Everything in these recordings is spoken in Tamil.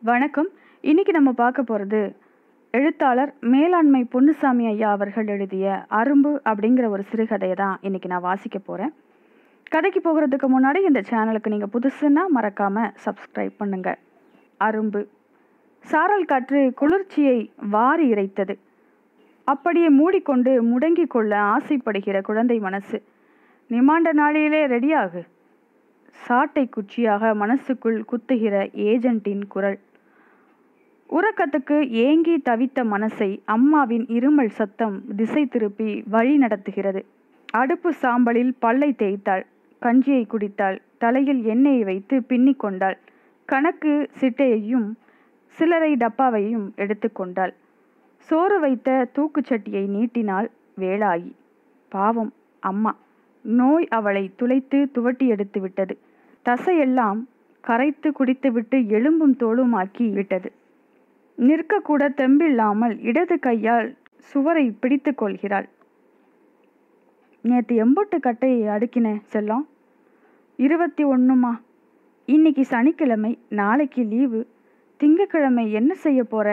வணக்கம் இன்னைக்கு நம்ம பார்க்க போகிறது எழுத்தாளர் மேலாண்மை பொன்னுசாமி ஐயா அவர்கள் எழுதிய அரும்பு அப்படிங்கிற ஒரு சிறுகதையை தான் இன்னைக்கு நான் வாசிக்க போகிறேன் கதைக்கு போகிறதுக்கு முன்னாடி இந்த சேனலுக்கு நீங்கள் புதுசுன்னா மறக்காமல் சப்ஸ்கிரைப் பண்ணுங்க அரும்பு சாரல் காற்று குளிர்ச்சியை வாரி இறைத்தது அப்படியே மூடிக்கொண்டு முடங்கிக் கொள்ள ஆசைப்படுகிற குழந்தை மனசு நிமாண்ட நாளிலே ரெடியாகு சாட்டை குச்சியாக மனசுக்குள் குத்துகிற ஏஜென்ட்டின் குரல் உறக்கத்துக்கு ஏங்கி தவித்த மனசை அம்மாவின் இருமல் சத்தம் திசை திருப்பி வழி நடத்துகிறது அடுப்பு சாம்பலில் பல்லை தேய்த்தாள் கஞ்சியை குடித்தாள் தலையில் எண்ணெயை வைத்து பின்னிக் கொண்டாள் கணக்கு சிட்டையையும் சில்லறை டப்பாவையும் எடுத்துக்கொண்டாள் சோறு வைத்த தூக்குச்சட்டியை நீட்டினாள் வேலாயி பாவம் அம்மா நோய் அவளை துளைத்து துவட்டி எடுத்து விட்டது தசையெல்லாம் கரைத்து குடித்துவிட்டு எலும்பும் தோலுமாக்கி விட்டது நிற்கக்கூட தெம்பில்லாமல் இடது கையால் சுவரை பிடித்து கொள்கிறாள் நேற்று எம்பொட்டு கட்டையை அடுக்கினேன் செல்லம் இருபத்தி ஒன்றுமா இன்னைக்கு சனிக்கிழமை நாளைக்கு லீவு திங்கக்கிழமை என்ன செய்ய போற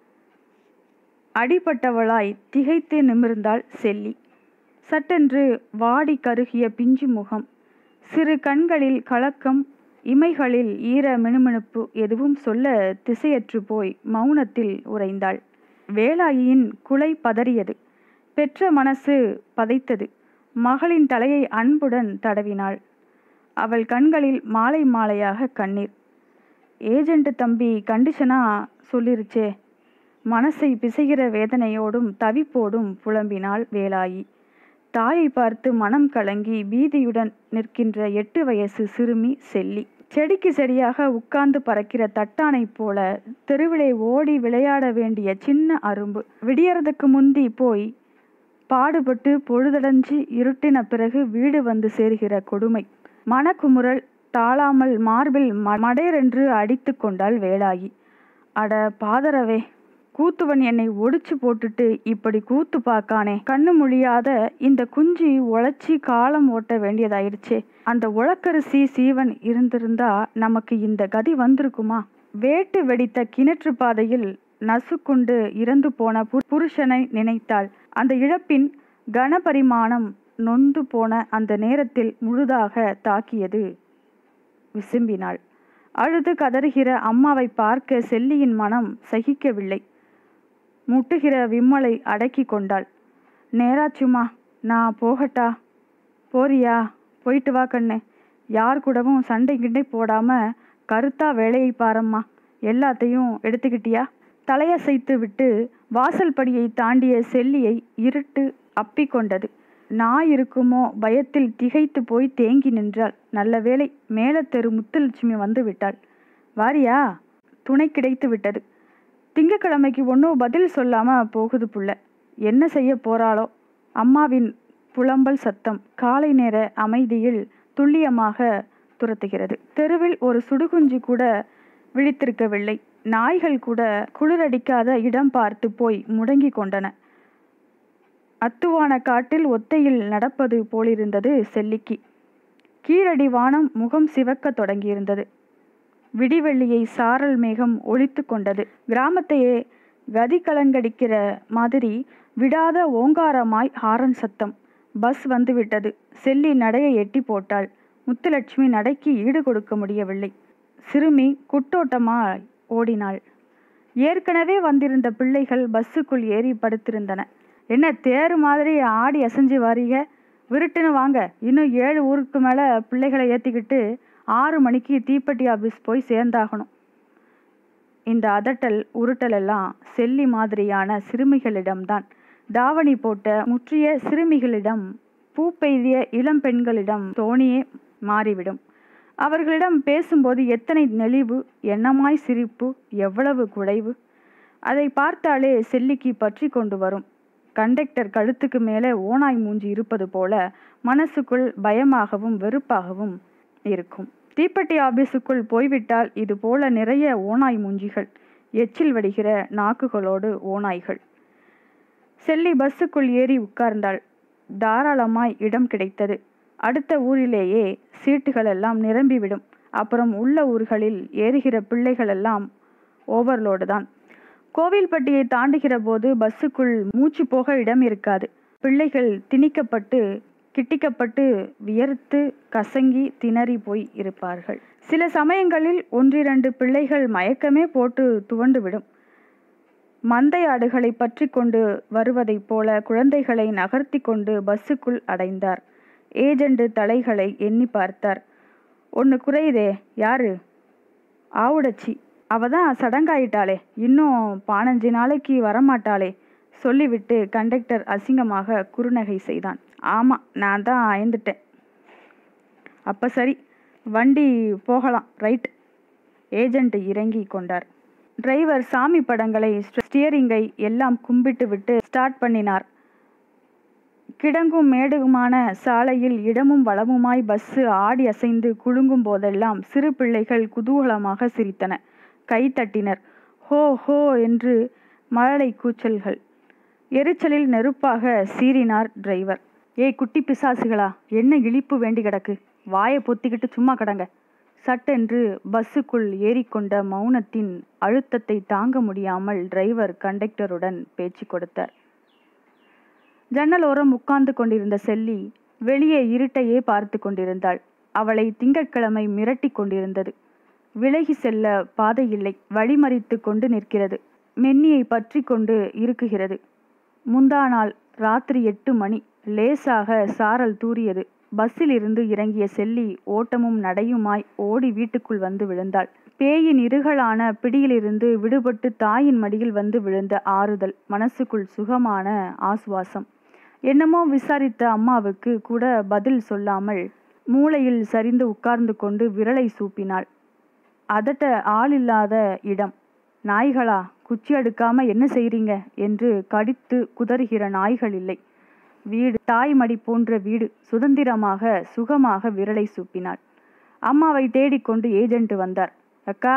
அடிபட்டவளாய் திகைத்து நிமிர்ந்தாள் செல்லி சட்டென்று வாடி கருகிய பிஞ்சு முகம் சிறு கண்களில் கலக்கம் இமைகளில் ஈர மினுமினுப்பு எதுவும் சொல்ல திசையற்று போய் மௌனத்தில் உறைந்தாள் வேலாயியின் குலை பதறியது பெற்ற மனசு பதைத்தது மகளின் தலையை அன்புடன் தடவினாள் அவள் கண்களில் மாலை மாலையாக கண்ணீர் ஏஜெண்ட் தம்பி கண்டிஷனா சொல்லிருச்சே மனசை பிசைகிற வேதனையோடும் தவிப்போடும் புலம்பினாள் வேலாயி தாயை பார்த்து மனம் கலங்கி பீதியுடன் நிற்கின்ற எட்டு வயசு சிறுமி செல்லி செடிக்கு செடியாக உட்கார்ந்து பறக்கிற தட்டானை போல தெருவிலே ஓடி விளையாட வேண்டிய சின்ன அரும்பு விடியறதுக்கு முந்தி போய் பாடுபட்டு பொழுதடைஞ்சு இருட்டின பிறகு வீடு வந்து சேர்கிற கொடுமை மனக்குமுறல் தாழாமல் மார்பில் மடையரென்று அடித்து கொண்டாள் வேலாயி அட பாதரவே கூத்துவன் என்னை ஒடிச்சு போட்டுட்டு இப்படி கூத்து பார்க்கானே கண்ணு முழியாத இந்த குஞ்சு உழைச்சி காலம் ஓட்ட வேண்டியதாயிருச்சே அந்த உழக்கரிசி சீவன் இருந்திருந்தா நமக்கு இந்த கதி வந்திருக்குமா வேட்டு வெடித்த கிணற்று பாதையில் நசுக்குண்டு இறந்து போன புருஷனை நினைத்தாள் அந்த இழப்பின் கனபரிமாணம் நொந்து போன அந்த நேரத்தில் முழுதாக தாக்கியது விசும்பினாள் அழுது கதறுகிற அம்மாவை பார்க்க செல்லியின் மனம் சகிக்கவில்லை முட்டுகிற விம்மலை அடக்கி கொண்டாள் நேராச்சுமா நான் போகட்டா போறியா போயிட்டு வா கண்ணு யார் கூடவும் சண்டை கிண்டை போடாம கருத்தா வேலையை பாரம்மா எல்லாத்தையும் எடுத்துக்கிட்டியா தலையசைத்து விட்டு வாசல் படியை தாண்டிய செல்லியை இருட்டு அப்பி கொண்டது நாய் இருக்குமோ பயத்தில் திகைத்து போய் தேங்கி நின்றாள் நல்ல வேளை மேலத்தெரு முத்துலட்சுமி வந்து விட்டாள் வாரியா துணை கிடைத்து விட்டது திங்கக்கிழமைக்கு ஒன்றும் பதில் சொல்லாம போகுது புள்ள என்ன செய்ய போறாளோ அம்மாவின் புலம்பல் சத்தம் காலை நேர அமைதியில் துல்லியமாக துரத்துகிறது தெருவில் ஒரு சுடுகுஞ்சு கூட விழித்திருக்கவில்லை நாய்கள் கூட குளிரடிக்காத இடம் பார்த்து போய் முடங்கி கொண்டன அத்துவான காட்டில் ஒத்தையில் நடப்பது போலிருந்தது செல்லிக்கு கீழடி வானம் முகம் சிவக்க தொடங்கியிருந்தது விடிவெள்ளியை சாரல் மேகம் ஒழித்து கொண்டது கிராமத்தையே கதி கலங்கடிக்கிற மாதிரி விடாத ஓங்காரமாய் ஹாரன் சத்தம் பஸ் வந்துவிட்டது செல்லி நடையை எட்டி போட்டாள் முத்துலட்சுமி நடைக்கு ஈடு கொடுக்க முடியவில்லை சிறுமி குட்டோட்டமாய் ஓடினாள் ஏற்கனவே வந்திருந்த பிள்ளைகள் பஸ்ஸுக்குள் ஏறி படுத்திருந்தன என்ன தேர் மாதிரி ஆடி அசைஞ்சு வாரீங்க விருட்டுன்னு வாங்க இன்னும் ஏழு ஊருக்கு மேலே பிள்ளைகளை ஏற்றிக்கிட்டு ஆறு மணிக்கு தீப்பெட்டி ஆஃபீஸ் போய் சேர்ந்தாகணும் இந்த அதட்டல் உருட்டல் எல்லாம் செல்லி மாதிரியான சிறுமிகளிடம்தான் தாவணி போட்ட முற்றிய சிறுமிகளிடம் பூ பெய்திய இளம் பெண்களிடம் தோணியே மாறிவிடும் அவர்களிடம் பேசும்போது எத்தனை நெளிவு எண்ணமாய் சிரிப்பு எவ்வளவு குடைவு அதை பார்த்தாலே செல்லிக்கு பற்றி கொண்டு வரும் கண்டக்டர் கழுத்துக்கு மேலே ஓனாய் மூஞ்சி இருப்பது போல மனசுக்குள் பயமாகவும் வெறுப்பாகவும் இருக்கும் தீப்பெட்டி ஆபீஸுக்குள் போய்விட்டால் இது போல நிறைய ஓனாய் மூஞ்சிகள் எச்சில் வடிகிற நாக்குகளோடு ஓநாய்கள் செல்லி பஸ்ஸுக்குள் ஏறி உட்கார்ந்தாள் தாராளமாய் இடம் கிடைத்தது அடுத்த ஊரிலேயே சீட்டுகள் எல்லாம் நிரம்பிவிடும் அப்புறம் உள்ள ஊர்களில் ஏறுகிற பிள்ளைகள் எல்லாம் ஓவர்லோடு தான் கோவில்பட்டியை தாண்டுகிற போது பஸ்ஸுக்குள் மூச்சு போக இடம் இருக்காது பிள்ளைகள் திணிக்கப்பட்டு கிட்டிக்கப்பட்டு வியர்த்து கசங்கி திணறி போய் இருப்பார்கள் சில சமயங்களில் ஒன்றிரண்டு பிள்ளைகள் மயக்கமே போட்டு துவண்டுவிடும் மந்தை ஆடுகளை பற்றி கொண்டு வருவதைப் போல குழந்தைகளை நகர்த்தி கொண்டு பஸ்ஸுக்குள் அடைந்தார் ஏஜெண்டு தலைகளை எண்ணி பார்த்தார் ஒன்று குறையுதே யாரு ஆவுடச்சி அவ தான் சடங்காயிட்டாளே இன்னும் பானஞ்சு நாளைக்கு வரமாட்டாளே சொல்லிவிட்டு கண்டக்டர் அசிங்கமாக குறுநகை செய்தான் ஆமாம் நான் தான் அயந்துட்டேன் அப்போ சரி வண்டி போகலாம் ரைட் ஏஜெண்ட் இறங்கி கொண்டார் டிரைவர் சாமி படங்களை ஸ்டியரிங்கை எல்லாம் கும்பிட்டு விட்டு ஸ்டார்ட் பண்ணினார் கிடங்கும் மேடுமான சாலையில் இடமும் வளமுமாய் பஸ்ஸு ஆடி அசைந்து குலுங்கும் போதெல்லாம் சிறு பிள்ளைகள் குதூகலமாக சிரித்தன கை தட்டினர் ஹோ ஹோ என்று மழலை கூச்சல்கள் எரிச்சலில் நெருப்பாக சீறினார் டிரைவர் ஏய் குட்டி பிசாசுகளா என்ன இழிப்பு வேண்டி கிடக்கு வாயை பொத்திக்கிட்டு சும்மா கடங்க சட்டென்று பஸ்ஸுக்குள் ஏறிக்கொண்ட மௌனத்தின் அழுத்தத்தை தாங்க முடியாமல் டிரைவர் கண்டக்டருடன் பேச்சு கொடுத்தார் ஜன்னலோரம் உட்கார்ந்து கொண்டிருந்த செல்லி வெளியே இருட்டையே பார்த்து கொண்டிருந்தாள் அவளை திங்கட்கிழமை மிரட்டி கொண்டிருந்தது விலகி செல்ல பாதை இல்லை வழிமறித்து கொண்டு நிற்கிறது மென்னியை பற்றி கொண்டு இருக்குகிறது முந்தா நாள் ராத்திரி எட்டு மணி லேசாக சாரல் தூறியது பஸ்ஸில் இருந்து இறங்கிய செல்லி ஓட்டமும் நடையுமாய் ஓடி வீட்டுக்குள் வந்து விழுந்தாள் பேயின் இருகலான பிடியிலிருந்து விடுபட்டு தாயின் மடியில் வந்து விழுந்த ஆறுதல் மனசுக்குள் சுகமான ஆசுவாசம் என்னமோ விசாரித்த அம்மாவுக்கு கூட பதில் சொல்லாமல் மூளையில் சரிந்து உட்கார்ந்து கொண்டு விரலை சூப்பினாள் அதட்ட ஆள் இல்லாத இடம் நாய்களா குச்சி அடுக்காம என்ன செய்றீங்க என்று கடித்து குதறுகிற நாய்கள் இல்லை வீடு தாய்மடி போன்ற வீடு சுதந்திரமாக சுகமாக விரலை சூப்பினாள் அம்மாவை தேடிக்கொண்டு ஏஜென்ட் வந்தார் அக்கா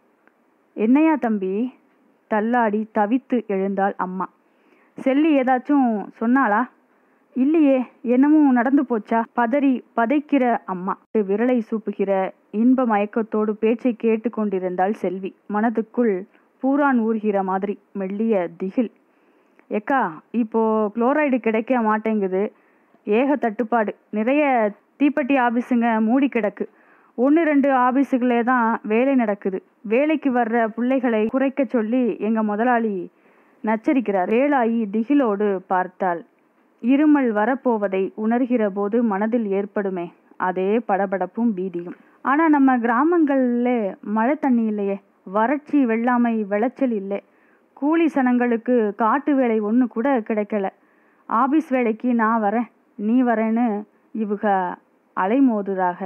என்னையா தம்பி தள்ளாடி தவித்து எழுந்தாள் அம்மா செல்லி ஏதாச்சும் சொன்னாளா இல்லையே என்னமும் நடந்து போச்சா பதறி பதைக்கிற அம்மா விரலை சூப்புகிற இன்ப மயக்கத்தோடு பேச்சை கேட்டு கொண்டிருந்தாள் செல்வி மனதுக்குள் பூரான் ஊறுகிற மாதிரி மெல்லிய திகில் எக்கா இப்போ குளோரைடு கிடைக்க மாட்டேங்குது ஏக தட்டுப்பாடு நிறைய தீப்பெட்டி ஆபீஸுங்க மூடி கிடக்கு ஒன்று ரெண்டு ஆபீஸுகளே தான் வேலை நடக்குது வேலைக்கு வர்ற பிள்ளைகளை குறைக்க சொல்லி எங்க முதலாளி நச்சரிக்கிறார் வேலாயி திகிலோடு பார்த்தாள் இருமல் வரப்போவதை உணர்கிற போது மனதில் ஏற்படுமே அதே படபடப்பும் பீதியும் ஆனா நம்ம கிராமங்கள்ல மழை தண்ணி இல்லையே வறட்சி வெள்ளாமை விளைச்சல் இல்லை கூலி சனங்களுக்கு காட்டு வேலை ஒன்று கூட கிடைக்கல ஆபீஸ் வேலைக்கு நான் வரேன் நீ வரேன்னு இவக அலைமோதுறாக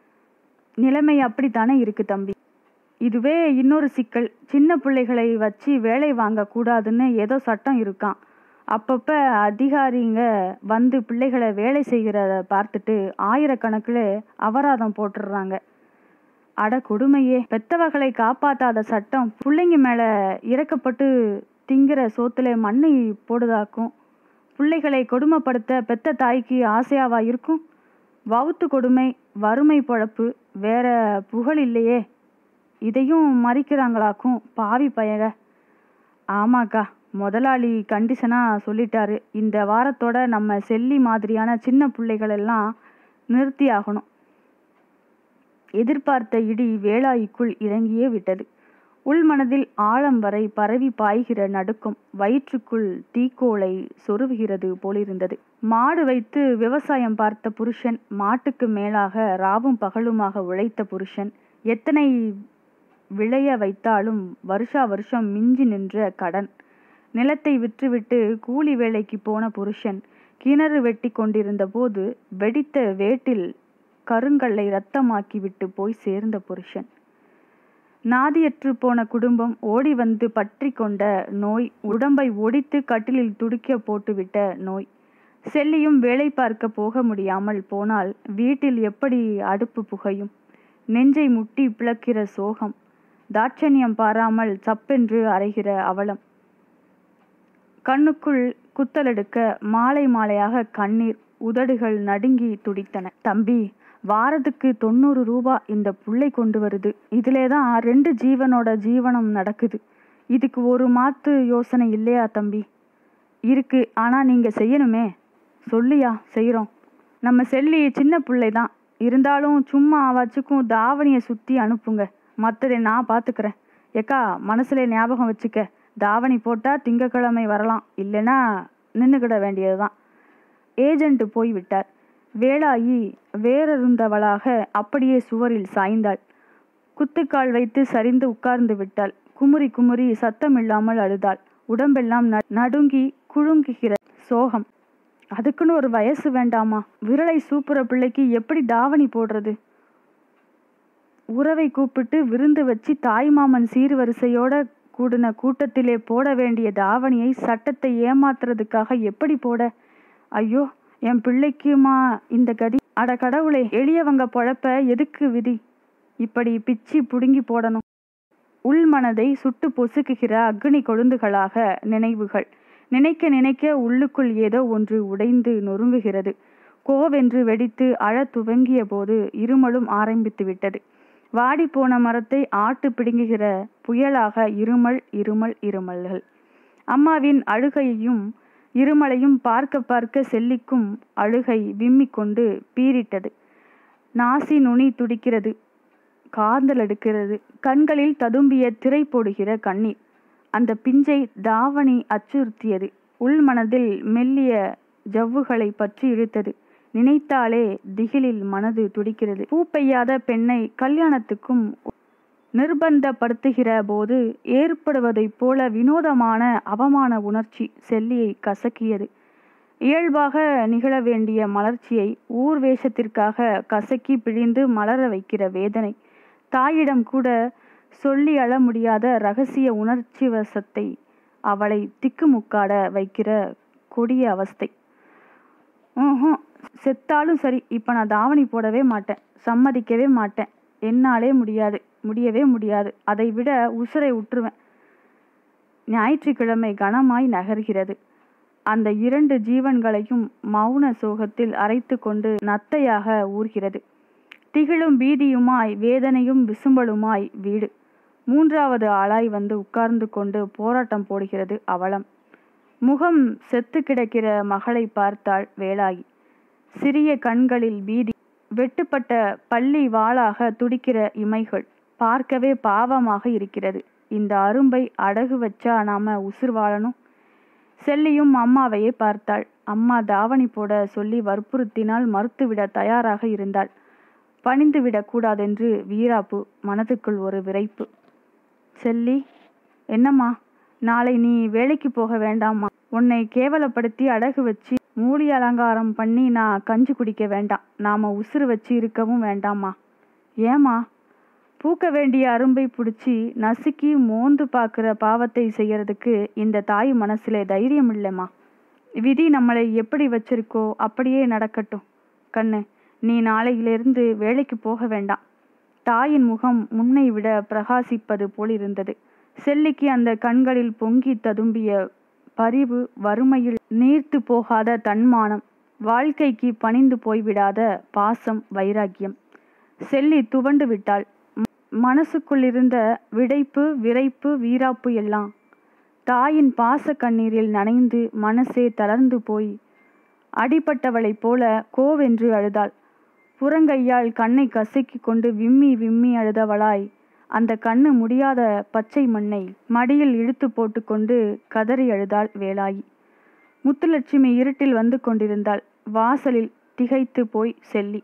நிலைமை அப்படித்தானே இருக்கு தம்பி இதுவே இன்னொரு சிக்கல் சின்ன பிள்ளைகளை வச்சு வேலை வாங்கக்கூடாதுன்னு ஏதோ சட்டம் இருக்கான் அப்பப்போ அதிகாரிங்க வந்து பிள்ளைகளை வேலை செய்கிறத பார்த்துட்டு ஆயிரக்கணக்கில் அபராதம் போட்டுடுறாங்க அட கொடுமையே பெத்தவகளை காப்பாத்தாத சட்டம் பிள்ளைங்க மேலே இறக்கப்பட்டு திங்கிற சோத்துல மண்ணை போடுதாக்கும் பிள்ளைகளை கொடுமைப்படுத்த பெத்த தாய்க்கு ஆசையாவா இருக்கும் வவுத்து கொடுமை வறுமை பொழப்பு வேற புகழ் இல்லையே இதையும் மறிக்கிறாங்களாக்கும் பாவி பயக ஆமாக்கா முதலாளி கண்டிஷனாக சொல்லிட்டாரு இந்த வாரத்தோட நம்ம செல்லி மாதிரியான சின்ன பிள்ளைகள் எல்லாம் நிறுத்தி ஆகணும் எதிர்பார்த்த இடி வேலாய்க்குள் இறங்கியே விட்டது உள்மனதில் ஆழம் வரை பரவி பாய்கிற நடுக்கம் வயிற்றுக்குள் தீக்கோளை சொருவுகிறது போலிருந்தது மாடு வைத்து விவசாயம் பார்த்த புருஷன் மாட்டுக்கு மேலாக ராவும் பகலுமாக உழைத்த புருஷன் எத்தனை விளைய வைத்தாலும் வருஷா வருஷம் மிஞ்சி நின்ற கடன் நிலத்தை விற்றுவிட்டு கூலி வேலைக்கு போன புருஷன் கிணறு வெட்டி கொண்டிருந்த போது வெடித்த வேட்டில் கருங்கல்லை ரத்தமாக்கி விட்டு போய் சேர்ந்த புருஷன் நாதியற்று போன குடும்பம் ஓடி வந்து பற்றி கொண்ட நோய் உடம்பை ஒடித்து கட்டிலில் துடிக்க போட்டுவிட்ட நோய் செல்லியும் வேலை பார்க்க போக முடியாமல் போனால் வீட்டில் எப்படி அடுப்பு புகையும் நெஞ்சை முட்டி பிளக்கிற சோகம் தாட்சண்யம் பாராமல் சப்பென்று அரைகிற அவலம் கண்ணுக்குள் குத்தலெடுக்க மாலை மாலையாக கண்ணீர் உதடுகள் நடுங்கி துடித்தன தம்பி வாரத்துக்கு தொண்ணூறு ரூபா இந்த புள்ளை கொண்டு வருது இதிலே தான் ரெண்டு ஜீவனோட ஜீவனம் நடக்குது இதுக்கு ஒரு மாத்து யோசனை இல்லையா தம்பி இருக்கு ஆனா நீங்க செய்யணுமே சொல்லியா செய்கிறோம் நம்ம செல்லி சின்ன பிள்ளை தான் இருந்தாலும் சும்மா அவச்சுக்கும் தாவணியை சுற்றி அனுப்புங்க மற்றதை நான் பார்த்துக்கிறேன் ஏக்கா மனசுல ஞாபகம் வச்சுக்க தாவணி போட்டால் திங்கக்கிழமை வரலாம் இல்லைன்னா நின்றுக்கிட வேண்டியது தான் ஏஜென்ட் போய்விட்டார் வேலாயி வேறருந்தவளாக அப்படியே சுவரில் சாய்ந்தாள் குத்துக்கால் வைத்து சரிந்து உட்கார்ந்து விட்டாள் குமுறி குமுறி சத்தமில்லாமல் அழுதாள் உடம்பெல்லாம் ந- நடுங்கி குழுங்குகிற சோகம் அதுக்குன்னு ஒரு வயசு வேண்டாமா விரலை சூப்புற பிள்ளைக்கு எப்படி தாவணி போடுறது உறவை கூப்பிட்டு விருந்து வச்சு தாய்மாமன் சீர்வரிசையோட கூடின கூட்டத்திலே போட வேண்டிய தாவணியை சட்டத்தை ஏமாத்துறதுக்காக எப்படி போட ஐயோ என் பிள்ளைக்குமா இந்த கதி அட கடவுளே எளியவங்க பொழப்ப எதுக்கு விதி இப்படி பிச்சி புடுங்கி போடணும் உள்மனதை சுட்டு பொசுக்குகிற அக்னி கொழுந்துகளாக நினைவுகள் நினைக்க நினைக்க உள்ளுக்குள் ஏதோ ஒன்று உடைந்து நொறுங்குகிறது கோவென்று வெடித்து அழத் துவங்கிய போது இருமலும் ஆரம்பித்து விட்டது வாடிப்போன மரத்தை ஆட்டு பிடுங்குகிற புயலாக இருமல் இருமல் இருமல்கள் அம்மாவின் அழுகையையும் இருமலையும் பார்க்க பார்க்க செல்லிக்கும் அழுகை விம்மிக் கொண்டு பீறிட்டது நாசி நுனி துடிக்கிறது காந்தல் எடுக்கிறது கண்களில் ததும்பிய திரை போடுகிற கண்ணீர் அந்த பிஞ்சை தாவணி அச்சுறுத்தியது உள்மனதில் மெல்லிய ஜவ்வுகளை பற்றி இழுத்தது நினைத்தாலே திகிலில் மனது துடிக்கிறது பூ பெய்யாத பெண்ணை கல்யாணத்துக்கும் நிர்பந்தப்படுத்துகிற போது ஏற்படுவதைப் போல வினோதமான அவமான உணர்ச்சி செல்லியை கசக்கியது இயல்பாக நிகழ வேண்டிய மலர்ச்சியை ஊர் வேஷத்திற்காக கசக்கி பிழிந்து மலர வைக்கிற வேதனை தாயிடம் கூட சொல்லி அழ முடியாத ரகசிய உணர்ச்சி வசத்தை அவளை திக்குமுக்காட வைக்கிற கொடிய அவஸ்தை ம்ஹும். செத்தாலும் சரி இப்போ நான் தாவணி போடவே மாட்டேன் சம்மதிக்கவே மாட்டேன் என்னாலே முடியாது முடியவே முடியாது அதை விட உசுரை உற்றுவேன் ஞாயிற்றுக்கிழமை கனமாய் நகர்கிறது அந்த இரண்டு ஜீவன்களையும் மௌன சோகத்தில் அரைத்து கொண்டு நத்தையாக ஊர்கிறது திகிலும் பீதியுமாய் வேதனையும் விசும்பலுமாய் வீடு மூன்றாவது ஆளாய் வந்து உட்கார்ந்து கொண்டு போராட்டம் போடுகிறது அவலம் முகம் செத்து கிடக்கிற மகளை பார்த்தாள் வேலாயி சிறிய கண்களில் பீதி வெட்டுப்பட்ட பள்ளி வாளாக துடிக்கிற இமைகள் பார்க்கவே பாவமாக இருக்கிறது இந்த அரும்பை அடகு வச்சா நாம உசுர் வாழணும் செல்லியும் அம்மாவையே பார்த்தாள் அம்மா தாவணி போட சொல்லி வற்புறுத்தினால் மறுத்துவிட தயாராக இருந்தாள் பணிந்து விடக்கூடாதென்று வீராப்பு மனதுக்குள் ஒரு விரைப்பு செல்லி என்னம்மா நாளை நீ வேலைக்கு போக வேண்டாமா உன்னை கேவலப்படுத்தி அடகு வச்சு மூடி அலங்காரம் பண்ணி நான் கஞ்சி குடிக்க வேண்டாம் நாம உசுறு வச்சு இருக்கவும் வேண்டாமா ஏம்மா பூக்க வேண்டிய அரும்பை பிடிச்சி நசுக்கி மோந்து பார்க்குற பாவத்தை செய்யறதுக்கு இந்த தாய் மனசுல தைரியம் இல்லைம்மா விதி நம்மளை எப்படி வச்சிருக்கோ அப்படியே நடக்கட்டும் கண்ணு நீ நாளையிலிருந்து வேலைக்கு போக வேண்டாம் தாயின் முகம் முன்னை விட பிரகாசிப்பது போல் இருந்தது செல்லிக்கு அந்த கண்களில் பொங்கி ததும்பிய பரிவு வறுமையில் நீர்த்து போகாத தன்மானம் வாழ்க்கைக்கு பணிந்து போய்விடாத பாசம் வைராக்கியம் செல்லி துவண்டு விட்டாள் ம- மனசுக்குள்ளிருந்த விடைப்பு விரைப்பு வீராப்பு எல்லாம் தாயின் பாச கண்ணீரில் நனைந்து மனசே தளர்ந்து போய் அடிபட்டவளைப் போல கோவென்று அழுதாள் புறங்கையால் கண்ணை கசக்கிக் கொண்டு விம்மி விம்மி அழுதவளாய் அந்த கண்ணு முடியாத பச்சை மண்ணை மடியில் இழுத்து போட்டுக்கொண்டு கதறி அழுதாள் வேலாயி முத்துலட்சுமி இருட்டில் வந்து கொண்டிருந்தாள் வாசலில் திகைத்து போய் செல்லி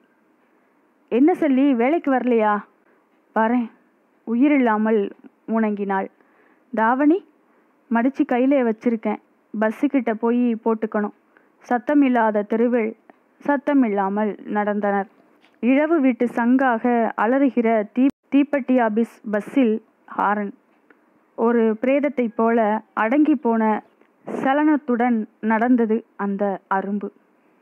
என்ன செல்லி வேலைக்கு வரலையா வரேன் உயிரில்லாமல் முணங்கினாள் தாவணி மடிச்சு கையிலே வச்சிருக்கேன் பஸ்ஸுக்கிட்ட போய் போட்டுக்கணும் சத்தமில்லாத தெருவில் சத்தமில்லாமல் நடந்தனர் இழவு வீட்டு சங்காக அலறுகிற தீ தீப்பெட்டி ஆபீஸ் பஸ்ஸில் ஹாரன் ஒரு பிரேதத்தைப் போல அடங்கி போன சலனத்துடன் நடந்தது அந்த அரும்பு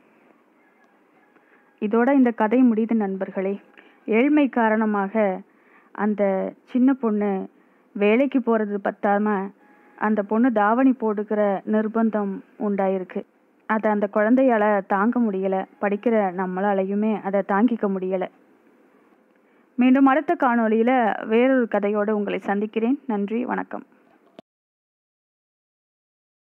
இதோட இந்த கதை முடியுது நண்பர்களே ஏழ்மை காரணமாக அந்த சின்ன பொண்ணு வேலைக்கு போகிறது பத்தாம அந்த பொண்ணு தாவணி போடுகிற நிர்பந்தம் உண்டாயிருக்கு அதை அந்த குழந்தையால தாங்க முடியலை படிக்கிற நம்மளாலையுமே அதை தாங்கிக்க முடியலை மீண்டும் அடுத்த காணொளியில் வேறொரு கதையோடு உங்களை சந்திக்கிறேன் நன்றி வணக்கம்